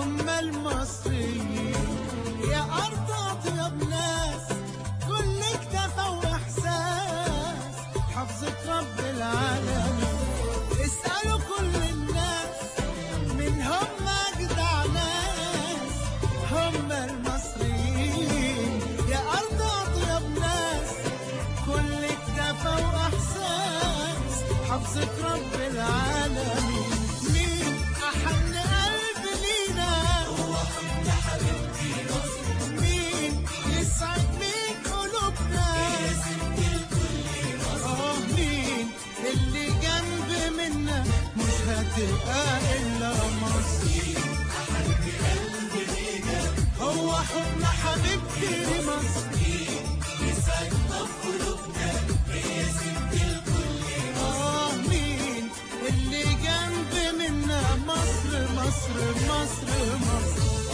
هم المصريين يا أرض أطيب ناس كل اكتفى وإحساس حفظة رب العالمين اسألوا كل الناس من هم أجدع ناس هم المصريين يا أرض أطيب ناس كل اكتفى وإحساس حفظة رب العالمين مين أحن قلب لينا هو حب حبيبتي مصر مين يسعد مين قلوبنا هي ست الكل اه مين اللي جنب منا مش هتبقى إلا مصر هو حب حبيبتي مصر آه مين اللي جنب منا مصر مصر مصر مصر